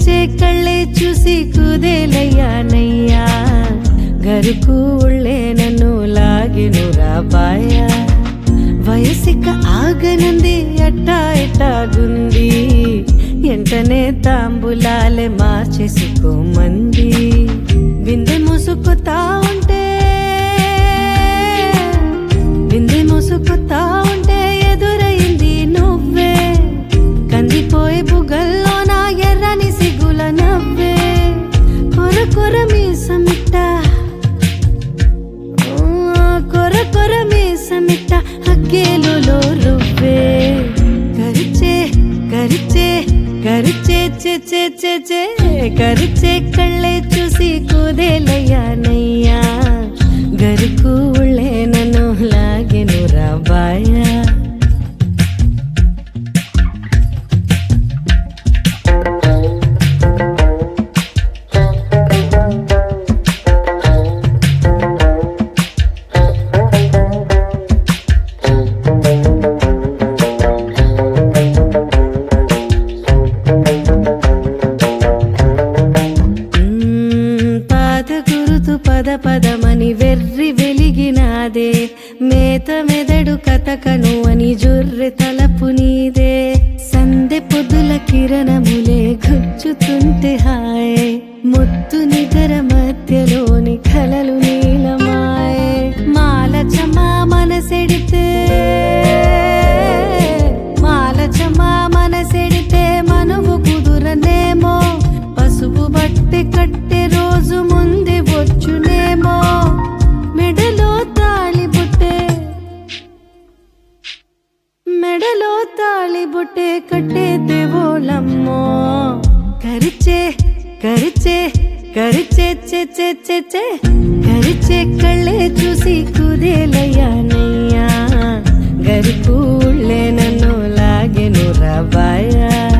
కరిచే కళ్ళే చూసి కుదేలయ్యానయ్యా గరుకు ఉళ్ళే నన్ను లాగెను రాబాయా వయసిక ఆగనంది అట్టా ఎట్టాగుంది ఎంటనే తాంబులాలే మార్చేసుకోమంది బిందె ముసుకుతా ఉంటే బిందె ముసుకుతా ఉంటే ఎదురైంది నువ్వే కందిపోయే బుగల్లో నా ఎర్రని సిగుల నవ్వే కొర కొర మీసమిట్ట కొర కొర మీసమిట్ట హగ్గేలులో రువ్వే కరిచే కరిచే కరిచే చే చే చే చే కరిచే కళ్ళే చూసి కుదేలయ్యానయ్యా గరుకు ఉళ్ళే నన్ను లాగెను రాబాయా మ్మ్, పాద గురుతు పద పదమని వెర్రి వెలిగినాదే మేత మెదడు కథకను అని జొర్రె తలపు నీదే సందె పొద్దుల కిరణములే గుచ్చుతుంటే హాయ్ ముత్తు నిగర మధ్యలోని కలలు నీలమాయే మాల చమా మనసెడితే మాల చమా మనసెడితే మనువు కుదురనేమో పసుపు బట్టి కట్టె రోజు ముందే వచ్చునేమో మెడలో తాళి బుట్టే మెడలో తాళి బుట్టే కట్టే దేవోళమ్మో కరిచే కరిచే కరిచే చే చే చే చే కరిచే కళ్ళే చూసి కుదేలయ్యానయ్యా గరిపూళ్ళే నన్ను లాగెను రాబాయా